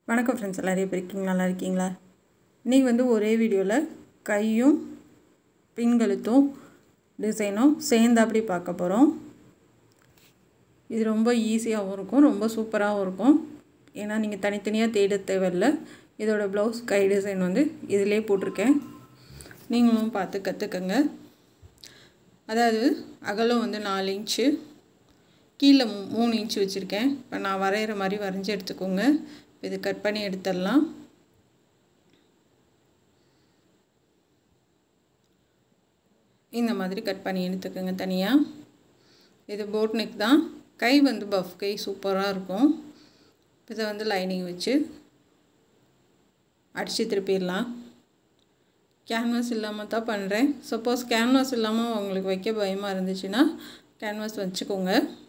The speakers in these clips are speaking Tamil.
வணக்கம் ஃப்ரெண்ட்ஸ் எல்லோரும் எப்படி இருக்கீங்க நல்லா இருக்கீங்களா இன்றைக்கி வந்து ஒரே வீடியோவில் கையும் பின்கழுத்தும் டிசைனும் சேர்ந்து அப்படி பார்க்க போகிறோம் இது ரொம்ப ஈஸியாகவும் இருக்கும் ரொம்ப சூப்பராகவும் இருக்கும் ஏன்னா நீங்கள் தனித்தனியாக தேட தேவையில்ல இதோட ப்ளவுஸ் கை டிசைன் வந்து இதிலே போட்டிருக்கேன் நீங்களும் பார்த்து கற்றுக்கங்க அதாவது அகலம் வந்து நாலு இன்ச்சு கீழே மூணு இன்ச்சு வச்சுருக்கேன் இப்போ நான் வரைகிற மாதிரி வரைஞ்சி எடுத்துக்கோங்க இது கட் பண்ணி எடுத்துடலாம் இந்த மாதிரி கட் பண்ணி எடுத்துக்கோங்க தனியாக இது போட் நெக் தான் கை வந்து பஃப் கை சூப்பராக இருக்கும் இதை வந்து லைனிங் வச்சு அடித்து திருப்பிடலாம் கேன்வாஸ் இல்லாமல் தான் பண்ணுறேன் சப்போஸ் கேன்வாஸ் இல்லாமல் உங்களுக்கு வைக்க பயமாக இருந்துச்சுன்னா கேன்வாஸ் வச்சுக்கோங்க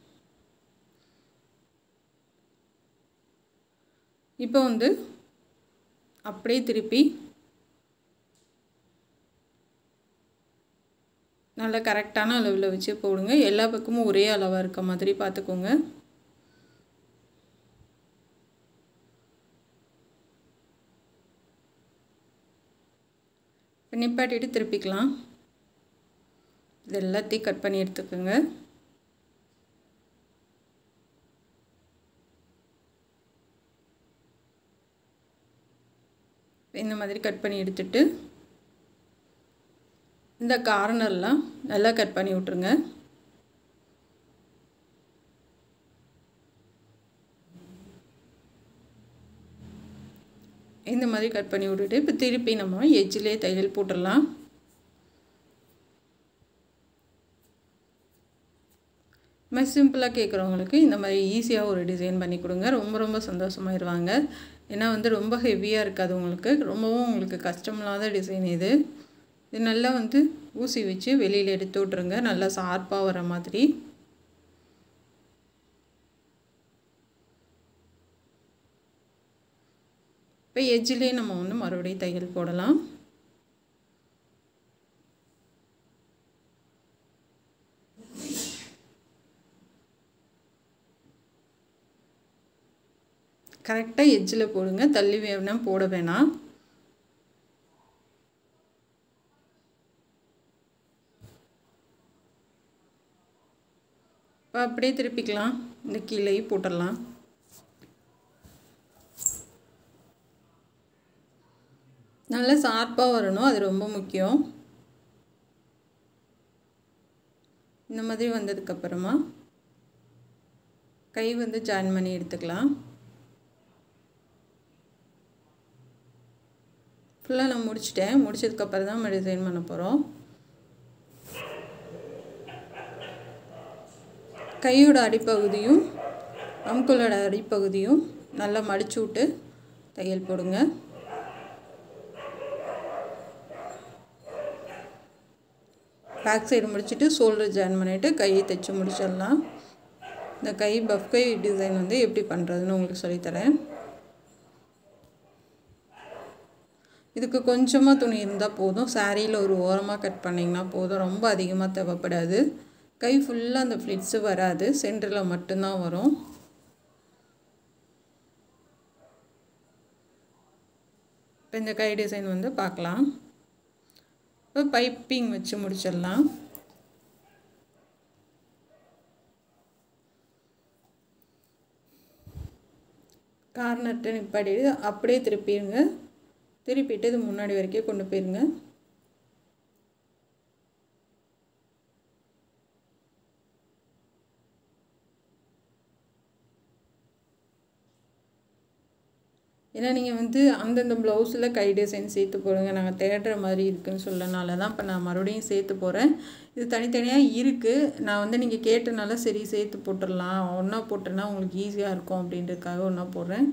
இப்போ வந்து அப்படியே திருப்பி நல்லா கரெக்டான அளவில் வச்சு போடுங்க எல்லா பக்கமும் ஒரே அளவாக இருக்க மாதிரி பார்த்துக்கோங்க நிப்பாட்டிட்டு திருப்பிக்கலாம் இது எல்லாத்தையும் கட் பண்ணி எடுத்துக்கோங்க இந்த மாதிரி கட் பண்ணி எடுத்துட்டு இந்த கார்னர்லாம் நல்லா கட் பண்ணி விட்ருங்க இந்த மாதிரி கட் பண்ணி விட்டுட்டு இப்போ திருப்பி நம்ம எஜ்ஜிலே தையல் போட்டுடலாம் மாதிரி சிம்பிளாக கேட்குறவங்களுக்கு இந்த மாதிரி ஈஸியாக ஒரு டிசைன் பண்ணி கொடுங்க ரொம்ப ரொம்ப சந்தோஷமாயிருவாங்க ஏன்னா வந்து ரொம்ப ஹெவியாக இருக்காது உங்களுக்கு ரொம்பவும் உங்களுக்கு கஷ்டமில்லாத டிசைன் இது இது நல்லா வந்து ஊசி வச்சு வெளியில் எடுத்து விட்ருங்க நல்லா ஷார்ப்பாக வர மாதிரி இப்போ எஜ்ஜிலே நம்ம வந்து மறுபடியும் தையல் போடலாம் கரெக்டாக எஜ்ஜில் போடுங்க தள்ளி வேணால் போட வேணாம் இப்போ அப்படியே திருப்பிக்கலாம் இந்த கீழேயும் போட்டுடலாம் நல்லா ஷார்ப்பாக வரணும் அது ரொம்ப முக்கியம் இந்த மாதிரி வந்ததுக்கப்புறமா கை வந்து ஜாயின் பண்ணி எடுத்துக்கலாம் ஃபுல்லாக நான் முடிச்சிட்டேன் முடிச்சதுக்கப்புறம் தான் நம்ம டிசைன் பண்ண போகிறோம் கையோட அடிப்பகுதியும் அமுக்களோட அடிப்பகுதியும் நல்லா மடிச்சு விட்டு தையல் போடுங்க பேக் சைடு முடிச்சுட்டு ஷோல்டர் ஜாயின் பண்ணிவிட்டு கையை தைச்சி முடிச்சிடலாம் இந்த கை பஃப் கை டிசைன் வந்து எப்படி பண்ணுறதுன்னு உங்களுக்கு சொல்லித்தரேன் இதுக்கு கொஞ்சமாக துணி இருந்தால் போதும் சாரியில் ஒரு ஓரமாக கட் பண்ணிங்கன்னா போதும் ரொம்ப அதிகமாக தேவைப்படாது கை ஃபுல்லாக அந்த ஃப்ளிட்ஸு வராது சென்டரில் மட்டும்தான் வரும் இப்போ இந்த கை டிசைன் வந்து பார்க்கலாம் இப்போ பைப்பிங் வச்சு முடிச்சிடலாம் கார்னர்ட்டு நிப்பாட்டிட்டு அப்படியே திருப்பிடுங்க திருப்பிட்டு இது முன்னாடி வரைக்கும் கொண்டு போயிருங்க ஏன்னா நீங்கள் வந்து அந்தந்த ப்ளவுஸில் கை டிசைன் சேர்த்து போடுங்க நாங்கள் தேடுற மாதிரி இருக்குதுன்னு சொல்லனால தான் இப்போ நான் மறுபடியும் சேர்த்து போகிறேன் இது தனித்தனியாக இருக்குது நான் வந்து நீங்கள் கேட்டனால சரி சேர்த்து போட்டுடலாம் ஒன்றா போட்டேன்னா உங்களுக்கு ஈஸியாக இருக்கும் அப்படின்றதுக்காக ஒன்றா போடுறேன்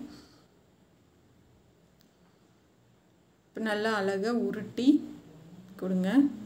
இப்போ நல்லா அழகாக உருட்டி கொடுங்க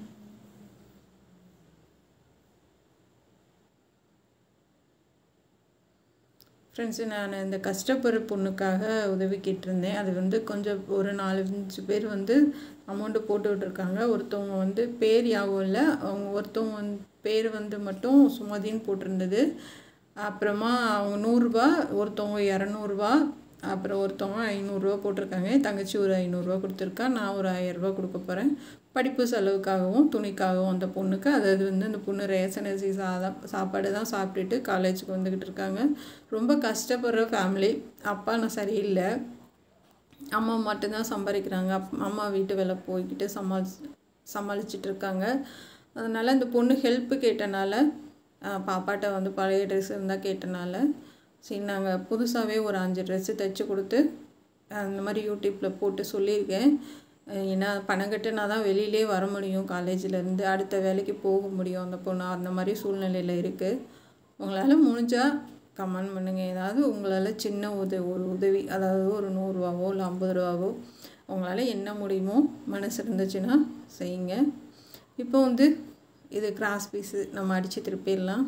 ஃப்ரெண்ட்ஸு நான் இந்த கஷ்டப்படுற பொண்ணுக்காக உதவி கேட்டிருந்தேன் அது வந்து கொஞ்சம் ஒரு நாலஞ்சு பேர் வந்து அமௌண்ட்டு போட்டு விட்ருக்காங்க ஒருத்தவங்க வந்து பேர் யாவும் இல்லை அவங்க ஒருத்தவங்க வந்து பேர் வந்து மட்டும் சுமதின்னு போட்டிருந்தது அப்புறமா அவங்க நூறுரூபா ஒருத்தவங்க இரநூறுபா அப்புறம் ஒருத்தவங்க ஐநூறுரூவா போட்டிருக்காங்க என் தங்கச்சி ஒரு ஐநூறுரூவா கொடுத்துருக்கா நான் ஒரு ஆயிரரூபா கொடுக்க போகிறேன் படிப்பு செலவுக்காகவும் துணிக்காகவும் அந்த பொண்ணுக்கு அதாவது வந்து அந்த பொண்ணு ரேஷன் அரிசி சாதம் சாப்பாடு தான் சாப்பிட்டுட்டு காலேஜுக்கு வந்துக்கிட்டு இருக்காங்க ரொம்ப கஷ்டப்படுற ஃபேமிலி அப்பா நான் சரியில்லை அம்மா மட்டும்தான் சம்பாதிக்கிறாங்க அப் அம்மா வீட்டு வேலை போய்கிட்டு சமாளி சமாளிச்சிட்டு இருக்காங்க அதனால் அந்த பொண்ணு ஹெல்ப்பு கேட்டனால ஆஹ், பாப்பாட்ட வந்து பழைய ட்ரெஸ் இருந்தால் கேட்டனால சரி நாங்கள் புதுசாகவே ஒரு அஞ்சு ட்ரெஸ்ஸு தைச்சி கொடுத்து ஆஹ், இந்த மாதிரி யூடியூப்பில் போட்டு சொல்லியிருக்கேன் ஆஹ், ஏன்னா பணம் கட்டுனா தான் வெளியிலே வர முடியும் காலேஜிலேருந்து அடுத்த வேலைக்கு போக முடியும் அந்த பொண்ணு அந்த மாதிரி சூழ்நிலையில் இருக்குது உங்களால் முடிஞ்சால் கமெண்ட் பண்ணுங்கள் ஏதாவது உங்களால் சின்ன உதவி ஒரு உதவி அதாவது ஒரு நூறுரூவாவோ இல்லை ஐம்பது ரூபாவோ உங்களால் என்ன முடியுமோ மனசு இருந்துச்சுன்னா செய்யுங்க இப்போ வந்து இது கிராஸ் பீஸு நம்ம அடித்து திருப்பிடலாம்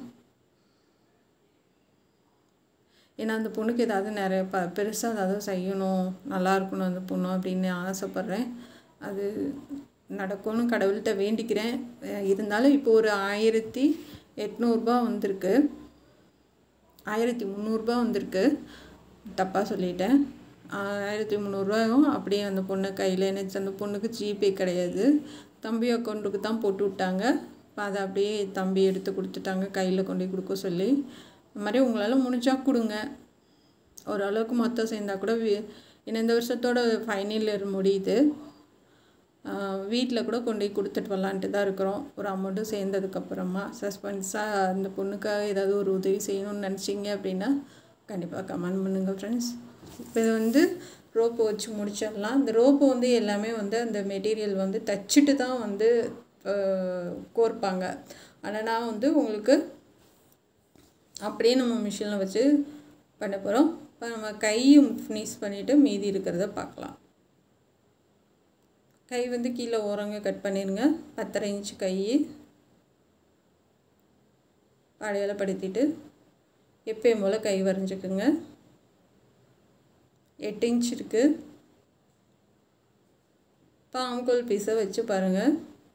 ஏன்னா அந்த பொண்ணுக்கு ஏதாவது நிறைய ப பெருசாக ஏதாவது செய்யணும் நல்லா இருக்கணும் அந்த பொண்ணு அப்படின்னு ஆசைப்பட்றேன் அது நடக்கும்னு கடவுள்கிட்ட வேண்டிக்கிறேன் அஹ் இருந்தாலும் இப்போ ஒரு ஆயிரத்தி எட்நூறுபா வந்திருக்கு ஆயிரத்தி முந்நூறுரூபா வந்திருக்கு தப்பாக சொல்லிட்டேன் ஆயிரத்தி முந்நூறுரூவாயும் அப்படியே அந்த பொண்ணு கையில் எனக்கு அந்த பொண்ணுக்கு ஜிபே கிடையாது தம்பி அக்கௌண்ட்டுக்கு தான் போட்டு விட்டாங்க இப்போ அதை அப்படியே தம்பி எடுத்து கொடுத்துட்டாங்க கையில் கொண்டு போய் கொடுக்க சொல்லி இந்த மாதிரி உங்களால் முடிஞ்சால் கொடுங்க ஓரளவுக்கு மொத்தம் சேர்ந்தால் கூட வி- இன்னும் இந்த வருஷத்தோட ஃபைனல் இயர் முடியுது வீட்டில் கூட கொண்டு போய் கொடுத்துட்டு வரலான்ட்டு தான் இருக்கிறோம் ஒரு அமௌண்ட்டு சேர்ந்ததுக்கப்புறமா சஸ்பென்ஸாக அந்த பொண்ணுக்காக ஏதாவது ஒரு உதவி செய்யணும்னு நினச்சிங்க அப்படின்னா கண்டிப்பாக கமெண்ட் பண்ணுங்கள் ஃப்ரெண்ட்ஸ் இப்போ இது வந்து ரோப்பு வச்சு முடிச்சிடலாம் இந்த ரோப்பு வந்து எல்லாமே வந்து அந்த மெட்டீரியல் வந்து தச்சுட்டு தான் வந்து அஹ், கோர்ப்பாங்க ஆனால் நான் வந்து உங்களுக்கு அப்படியே நம்ம மிஷினில் வச்சு பண்ண போகிறோம் இப்போ நம்ம கையும் ஃபினிஷ் பண்ணிவிட்டு மீதி இருக்கிறத பார்க்கலாம் கை வந்து கீழே ஓரங்க கட் பண்ணிடுங்க பத்தரை இன்ச்சு கை அடையாளப்படுத்திட்டு எப்பயும் போல் கை வரைஞ்சிக்குங்க எட்டு இன்ச் இருக்குது பாம்கோல் பீஸை வச்சு பாருங்கள்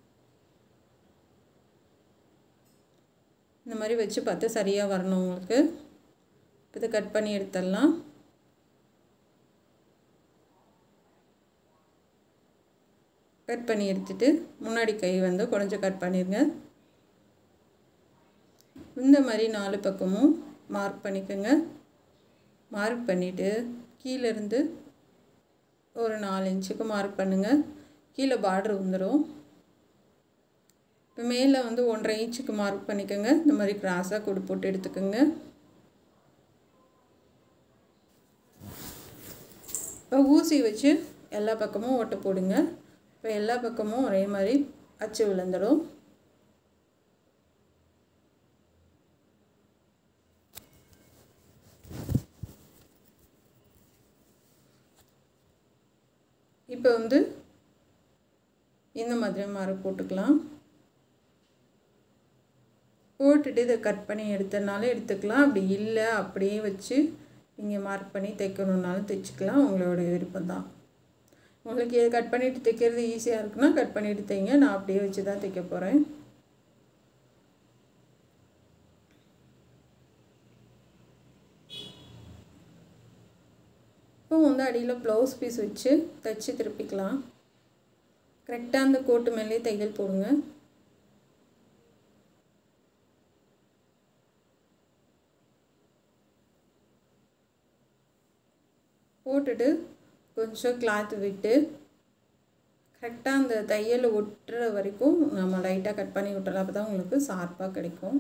இந்த மாதிரி வச்சு பார்த்து சரியாக வரணும் உங்களுக்கு இப்போ இதை கட் பண்ணி எடுத்துடலாம் கட் பண்ணி எடுத்துட்டு முன்னாடி கை வந்து கொஞ்சம் கட் பண்ணிடுங்க இந்த மாதிரி நாலு பக்கமும் மார்க் பண்ணிக்கோங்க மார்க் பண்ணிவிட்டு கீழேருந்து ஒரு நாலு இன்ச்சுக்கு மார்க் பண்ணுங்கள் கீழே பார்டர் வந்துடும் இப்போ மேலே வந்து ஒன்றரை இன்ச்சுக்கு மார்க் பண்ணிக்கோங்க இந்த மாதிரி கிராஸாக கொடு போட்டு எடுத்துக்கோங்க இப்போ ஊசி வச்சு எல்லா பக்கமும் ஓட்டை போடுங்க இப்போ எல்லா பக்கமும் ஒரே மாதிரி அச்சு விழுந்துடும் இப்போ வந்து இந்த மாதிரி மார்க் போட்டுக்கலாம் போட்டுட்டு இதை கட் பண்ணி எடுத்தனாலும் எடுத்துக்கலாம் அப்படி இல்லை அப்படியே வச்சு நீங்கள் மார்க் பண்ணி தைக்கணுன்னாலும் தைச்சிக்கலாம் உங்களோட விருப்பம் தான் உங்களுக்கு இது கட் பண்ணிவிட்டு தைக்கிறது ஈஸியாக இருக்குன்னா கட் பண்ணிவிட்டு தைங்க நான் அப்படியே வச்சு தான் தைக்க போகிறேன் இப்போ வந்து அடியில் ப்ளவுஸ் பீஸ் வச்சு தைச்சி திருப்பிக்கலாம் கரெக்டாக அந்த கோட்டு மேலே தையல் போடுங்க போட்டுட்டு கொஞ்சம் கிளாத் விட்டு கரெக்டாக அந்த தையல் ஒட்டுற வரைக்கும் நம்ம லைட்டாக கட் பண்ணி விட்டுறலாம் அப்போ தான் உங்களுக்கு ஷார்ப்பாக கிடைக்கும்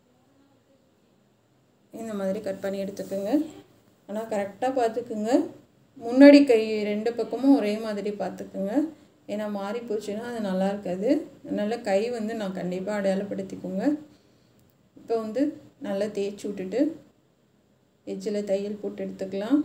இந்த மாதிரி கட் பண்ணி எடுத்துக்கோங்க ஆனால் கரெக்டாக பார்த்துக்குங்க முன்னாடி கை ரெண்டு பக்கமும் ஒரே மாதிரி பார்த்துக்குங்க ஏன்னா மாறி போச்சுன்னா அது நல்லா இருக்காது அதனால் கை வந்து நான் கண்டிப்பாக அடையாளப்படுத்திக்கோங்க இப்போ வந்து நல்லா தேய்ச்சி விட்டுட்டு எஜ்ஜில் தையல் போட்டு எடுத்துக்கலாம்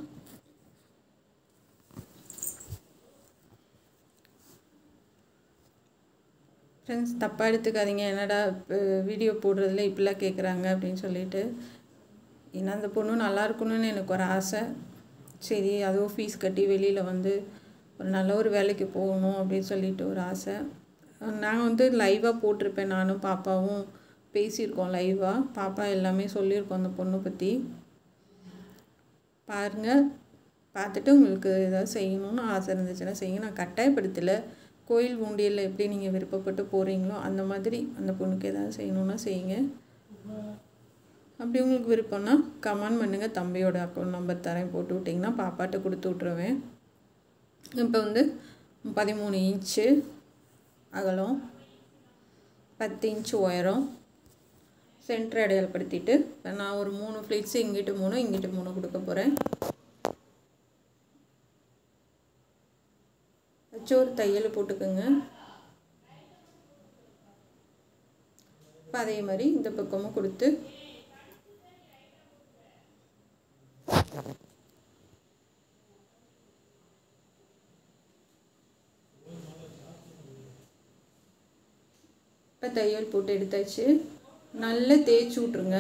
ஃப்ரெண்ட்ஸ் தப்பாக எடுத்துக்காதீங்க என்னடா இப்போ வீடியோ போடுறதுல இப்படிலாம் கேட்குறாங்க அப்படின்னு சொல்லிட்டு ஏன்னா அந்த பொண்ணு நல்லா இருக்கணும்னு எனக்கு ஒரு ஆசை சரி அதுவும் ஃபீஸ் கட்டி வெளியில் வந்து ஒரு நல்ல ஒரு வேலைக்கு போகணும் அப்படின்னு சொல்லிட்டு ஒரு ஆசை நான் வந்து லைவாக போட்டிருப்பேன் நானும் பாப்பாவும் பேசியிருக்கோம் லைவாக பாப்பா எல்லாமே சொல்லியிருக்கோம் அந்த பொண்ணு பற்றி பாருங்கள் பார்த்துட்டு உங்களுக்கு ஏதாவது செய்யணும்னு ஆசை இருந்துச்சுன்னா செய்யுங்க நான் கட்டாயப்படுத்தலை கோயில் உண்டியலில் எப்படி நீங்கள் விருப்பப்பட்டு போகிறீங்களோ அந்த மாதிரி அந்த பொண்ணுக்கு ஏதாவது செய்யணுன்னா செய்யுங்க அப்படி உங்களுக்கு விருப்பம்னா கமெண்ட் பண்ணுங்கள் தம்பியோட அக்கௌண்ட் நம்பர் தரேன் போட்டு விட்டிங்கன்னா பாப்பாட்ட கொடுத்து விட்ருவேன் இப்போ வந்து பதிமூணு இன்ச்சு அகலம் பத்து இன்ச்சு உயரம் சென்டர் அடையாளப்படுத்திட்டு நான் ஒரு மூணு ஃப்ளீட்ஸு இங்கிட்டு மூணு இங்கிட்டு மூணு கொடுக்க போகிறேன் வச்சு ஒரு தையல் போட்டுக்கோங்க இப்போ அதே மாதிரி இந்த பக்கமும் கொடுத்து இப்போ தையல் போட்டு எடுத்தாச்சு நல்லா தேய்ச்சி விட்ருங்க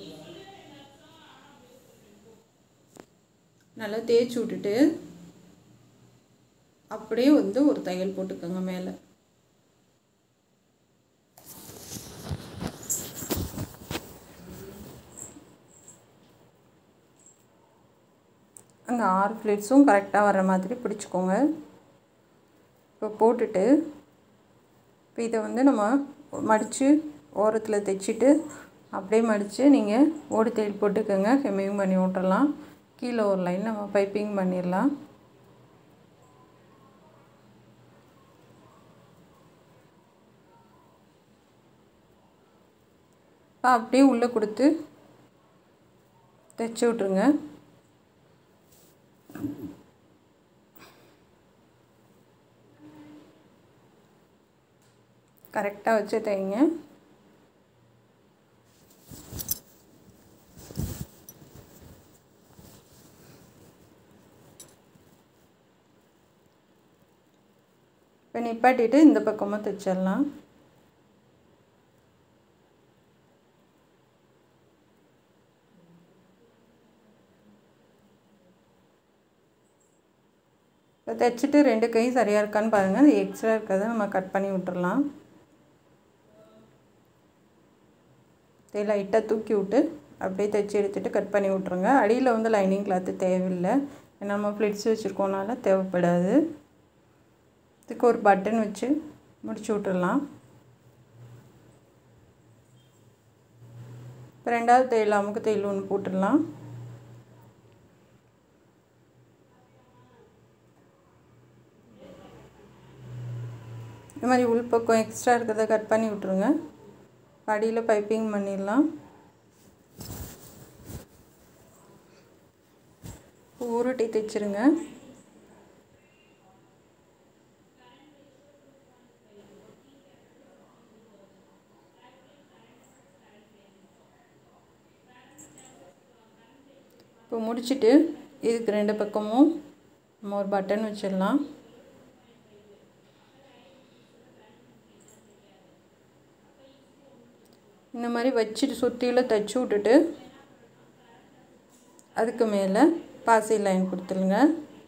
நல்லா தேய்ச்சி விட்டுட்டு அப்படியே வந்து ஒரு தையல் போட்டுக்கோங்க மேலே அங்கே ஆறு ஃப்ளீட்ஸும் கரெக்டாக வர மாதிரி பிடிச்சிக்கோங்க இப்போ போட்டுட்டு இப்போ இதை வந்து நம்ம மடித்து ஓரத்தில் தைச்சிட்டு அப்படியே மடித்து நீங்கள் ஓடி தையல் போட்டுக்கோங்க ஹெம்மிங் பண்ணி விட்டுறலாம் கீழே ஒரு லைன் நம்ம பைப்பிங் பண்ணிடலாம் அப்படியே உள்ளே கொடுத்து தைச்சி விட்ருங்க கரெக்டாக வச்சு தைங்க இப்போ நிப்பாட்டிட்டு இந்த பக்கமாக தைச்சிடலாம் இப்போ தைச்சிட்டு ரெண்டு கை சரியாக இருக்கான்னு பாருங்கள் அந்த எக்ஸ்ட்ரா இருக்கிறத நம்ம கட் பண்ணி விட்டுறலாம் லைட்டாக தூக்கி விட்டு அப்படியே தைச்சி எடுத்துகிட்டு கட் பண்ணி விட்ருங்க அடியில் வந்து லைனிங் கிளாத்து தேவையில்லை ஏன்னா நம்ம ஃப்ளிட்ஸ் வச்சுருக்கோனால தேவைப்படாது இதுக்கு ஒரு பட்டன் வச்சு முடிச்சு விட்டுடலாம் இப்போ ரெண்டாவது தையல் அமுக்கு தையல் ஒன்று போட்டுடலாம் இந்த மாதிரி உள்பக்கம் எக்ஸ்ட்ரா இருக்கிறத கட் பண்ணி விட்ருங்க அடியில் பைப்பிங் பண்ணிடலாம் உருட்டி தைச்சிருங்க இப்போ முடிச்சுட்டு இதுக்கு ரெண்டு பக்கமும் நம்ம ஒரு பட்டன் வச்சிடலாம் இந்த மாதிரி வச்சுட்டு சுற்றியில் தைச்சி விட்டுட்டு அதுக்கு மேலே பாசி லைன் கொடுத்துருங்க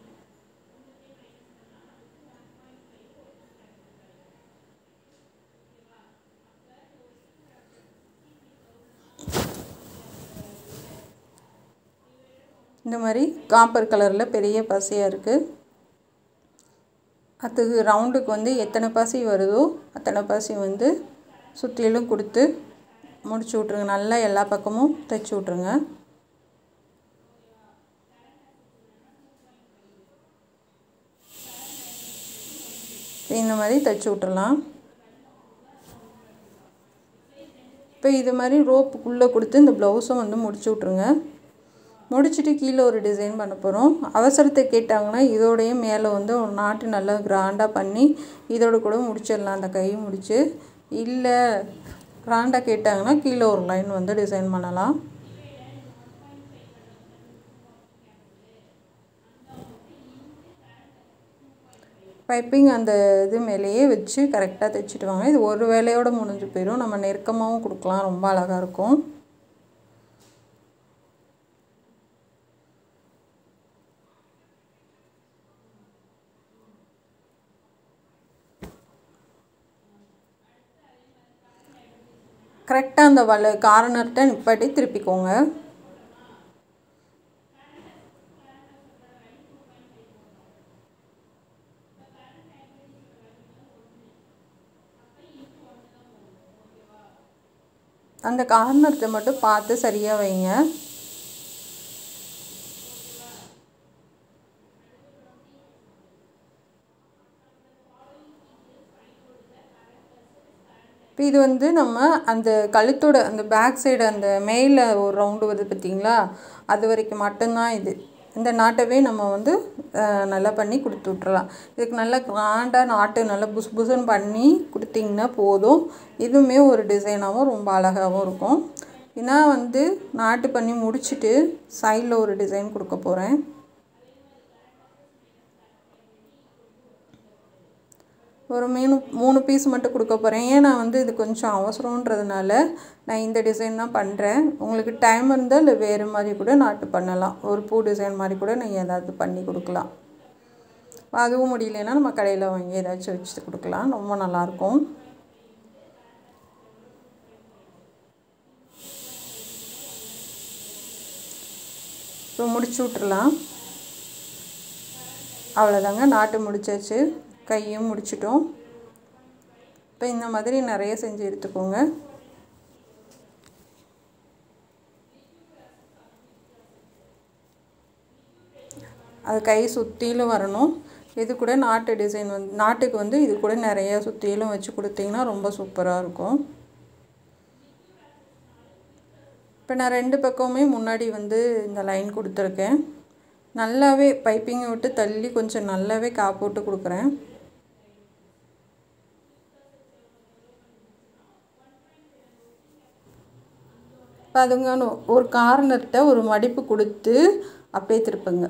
இந்த மாதிரி காப்பர் கலரில் பெரிய பாசியாக இருக்குது அதுக்கு ரவுண்டுக்கு வந்து எத்தனை பாசி வருதோ அத்தனை பாசி வந்து சுற்றிலும் கொடுத்து முடிச்சு விட்ருங்க நல்லா எல்லா பக்கமும் தைச்சி விட்ருங்க இந்த மாதிரி தைச்சி விட்டுறலாம் இப்போ இது மாதிரி ரோப்புக்குள்ளே கொடுத்து இந்த ப்ளவுஸும் வந்து முடிச்சு விட்ருங்க முடிச்சுட்டு கீழே ஒரு டிசைன் பண்ண போகிறோம் அவசரத்தை கேட்டாங்கன்னா இதோடைய மேலே வந்து ஒரு நாட்டு நல்லா கிராண்டாக பண்ணி இதோட கூட முடிச்சிடலாம் அந்த கையை முடிச்சு இல்லை கிராண்டாக கேட்டாங்கன்னா கீழே ஒரு லைன் வந்து டிசைன் பண்ணலாம் பைப்பிங் அந்த இது மேலேயே வச்சு கரெக்டாக தைச்சிட்டு வாங்க இது ஒரு வேலையோடு முடிஞ்சு போயிடும் நம்ம நெருக்கமாகவும் கொடுக்கலாம் ரொம்ப அழகாக இருக்கும் கரெக்டாக அந்த வல கார்னர்கிட்ட நிப்பாட்டி திருப்பிக்கோங்க அந்த கார்னரத்தை மட்டும் பார்த்து சரியாக வைங்க இப்போ இது வந்து நம்ம அந்த கழுத்தோட அந்த பேக் சைடு அந்த மேலே ஒரு ரவுண்டு வருது பார்த்திங்களா அது வரைக்கும் மட்டும்தான் இது இந்த நாட்டவே நம்ம வந்து நல்லா பண்ணி கொடுத்து விட்றலாம் இதுக்கு நல்லா கிராண்டாக நாட்டு நல்லா புஸ் புசுன்னு பண்ணி கொடுத்திங்கன்னா போதும் இதுவுமே ஒரு டிசைனாகவும் ரொம்ப அழகாகவும் இருக்கும் நான் வந்து நாட்டு பண்ணி முடிச்சுட்டு சைடில் ஒரு டிசைன் கொடுக்க போகிறேன் ஒரு மூணு மூணு பீஸ் மட்டும் கொடுக்க போகிறேன் ஏன் நான் வந்து இது கொஞ்சம் அவசரன்றதுனால நான் இந்த டிசைன் தான் பண்ணுறேன் உங்களுக்கு டைம் இருந்தால் இல்லை வேறு மாதிரி கூட நாட்டு பண்ணலாம் ஒரு பூ டிசைன் மாதிரி கூட நீங்கள் ஏதாவது பண்ணி கொடுக்கலாம் அதுவும் முடியலன்னா நம்ம கடையில் வாங்கி ஏதாச்சும் வச்சு கொடுக்கலாம் ரொம்ப நல்லாயிருக்கும் இப்போ முடிச்சு விட்றலாம் அவ்வளோதாங்க நாட்டு முடிச்சாச்சு கையும் முடிச்சிட்டோம் இப்போ இந்த மாதிரி நிறைய செஞ்சு எடுத்துக்கோங்க அது கை சுற்றிலும் வரணும் இது கூட நாட்டு டிசைன் வந்து நாட்டுக்கு வந்து இது கூட நிறைய சுற்றிலும் வச்சு கொடுத்தீங்கன்னா ரொம்ப சூப்பராக இருக்கும் இப்போ நான் ரெண்டு பக்கமுமே முன்னாடி வந்து இந்த லைன் கொடுத்துருக்கேன் நல்லாவே பைப்பிங்கை விட்டு தள்ளி கொஞ்சம் நல்லாவே காப்போட்டு கொடுக்குறேன் இப்போ அதுங்க ஒரு கார்னர்கிட்ட ஒரு மடிப்பு கொடுத்து அப்படியே திருப்புங்க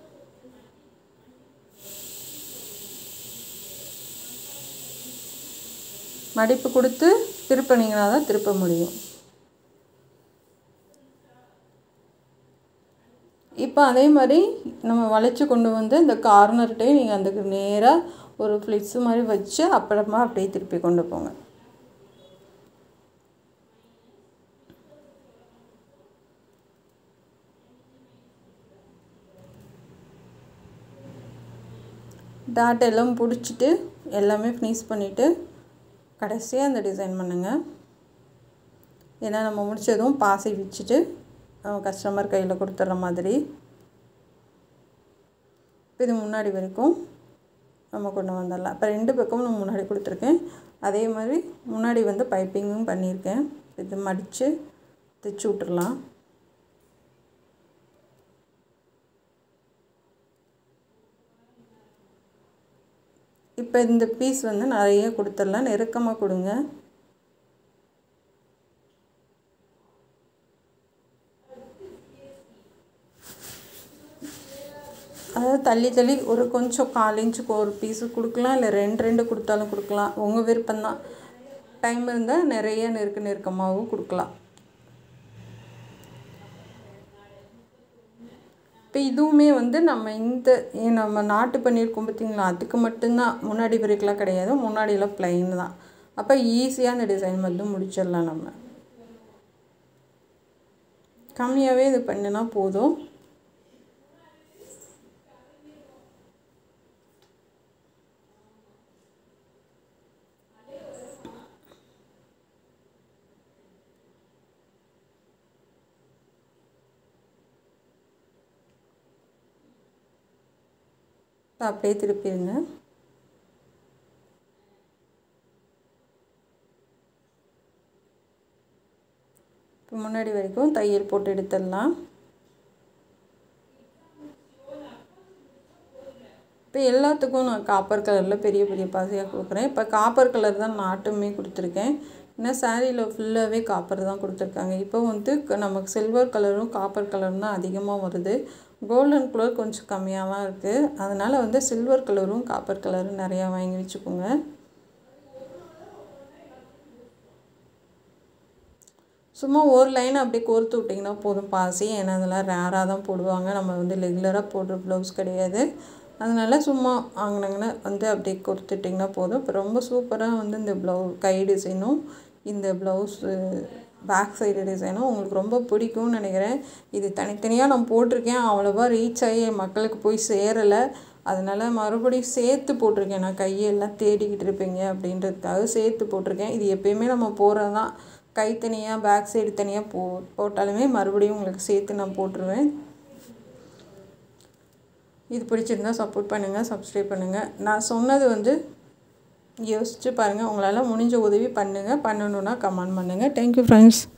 மடிப்பு கொடுத்து திருப்பினீங்கன்னா தான் திருப்ப முடியும் இப்போ அதே மாதிரி நம்ம வளைச்சி கொண்டு வந்து இந்த கார்னர்கிட்டே நீங்கள் அந்த நேராக ஒரு ஃப்ளிக்ஸு மாதிரி வச்சு அப்புறமா அப்படியே திருப்பி கொண்டு போங்க டாட் எல்லாம் பிடிச்சிட்டு எல்லாமே ஃபினிஷ் பண்ணிவிட்டு கடைசியாக அந்த டிசைன் பண்ணுங்கள் ஏன்னா நம்ம முடித்ததும் பாசி வச்சுட்டு கஸ்டமர் கையில் கொடுத்துட்ற மாதிரி இது முன்னாடி வரைக்கும் நம்ம கொண்டு வந்துடலாம் இப்போ ரெண்டு பக்கமும் நான் முன்னாடி கொடுத்துருக்கேன் அதே மாதிரி முன்னாடி வந்து பைப்பிங்கும் பண்ணியிருக்கேன் இது மடித்து தைச்சி விட்டுறலாம் இப்போ இந்த பீஸ் வந்து நிறைய கொடுத்துடலாம் நெருக்கமாக கொடுங்க அதாவது தள்ளி தள்ளி ஒரு கொஞ்சம் கால் இன்ச்சுக்கு ஒரு பீஸு கொடுக்கலாம் இல்லை ரெண்டு ரெண்டு கொடுத்தாலும் கொடுக்கலாம் உங்கள் விருப்பம்தான் டைம் இருந்தால் நிறைய நெருக்க நெருக்கமாகவும் கொடுக்கலாம் இப்போ இதுவுமே வந்து நம்ம இந்த நம்ம நாட்டு பண்ணியிருக்கோம் பார்த்தீங்களா அதுக்கு மட்டும்தான் முன்னாடி வரைக்கெலாம் கிடையாது முன்னாடியெல்லாம் ப்ளைன் தான் அப்போ ஈஸியாக அந்த டிசைன் வந்து முடிச்சிடலாம் நம்ம கம்மியாகவே இது பண்ணினா போதும் அப்படியே திருப்பிடுங்க இப்போ முன்னாடி வரைக்கும் தையல் போட்டு எடுத்துடலாம் இப்போ எல்லாத்துக்கும் நான் காப்பர் கலரில் பெரிய பெரிய பாசியாக கொடுக்குறேன் இப்போ காப்பர் கலர் தான் நாட்டுமே கொடுத்துருக்கேன் ஏன்னா சாரியில் ஃபுல்லாகவே காப்பர் தான் கொடுத்துருக்காங்க இப்போ வந்து நமக்கு சில்வர் கலரும் காப்பர் கலரும் தான் அதிகமாக வருது கோல்டன் கலர் கொஞ்சம் கம்மியாக தான் இருக்குது அதனால் வந்து சில்வர் கலரும் காப்பர் கலரும் நிறையா வாங்கி வச்சுக்கோங்க சும்மா ஒரு லைன் அப்படியே கோர்த்து விட்டிங்கன்னா போதும் பாசி ஏன்னா அதெல்லாம் ரேராக தான் போடுவாங்க நம்ம வந்து ரெகுலராக போடுற ப்ளவுஸ் கிடையாது அதனால் சும்மா வாங்கினாங்கன்னா வந்து அப்படியே கொடுத்துட்டிங்கன்னா போதும் இப்போ ரொம்ப சூப்பராக வந்து இந்த ப்ளவு கை டிசைனும் இந்த ப்ளவுஸு பேக் சைடு டிசைனும் உங்களுக்கு ரொம்ப பிடிக்கும்னு நினைக்கிறேன் இது தனித்தனியாக நான் போட்டிருக்கேன் அவ்வளோவா ரீச் ஆகி மக்களுக்கு போய் சேரலை அதனால் மறுபடியும் சேர்த்து போட்டிருக்கேன் நான் கையெல்லாம் தேடிக்கிட்டு இருப்பீங்க அப்படின்றதுக்காக சேர்த்து போட்டிருக்கேன் இது எப்பயுமே நம்ம போகிறது தான் கை தனியாக பேக் சைடு தனியாக போ போட்டாலுமே மறுபடியும் உங்களுக்கு சேர்த்து நான் போட்டுருவேன் இது பிடிச்சிருந்தா சப்போர்ட் பண்ணுங்கள் சப்ஸ்கிரைப் பண்ணுங்கள் நான் சொன்னது வந்து யோசித்து பாருங்கள் உங்களால் முடிஞ்ச உதவி பண்ணுங்கள் பண்ணணுன்னா கமெண்ட் பண்ணுங்கள் தேங்க்யூ ஃப்ரெண்ட்ஸ்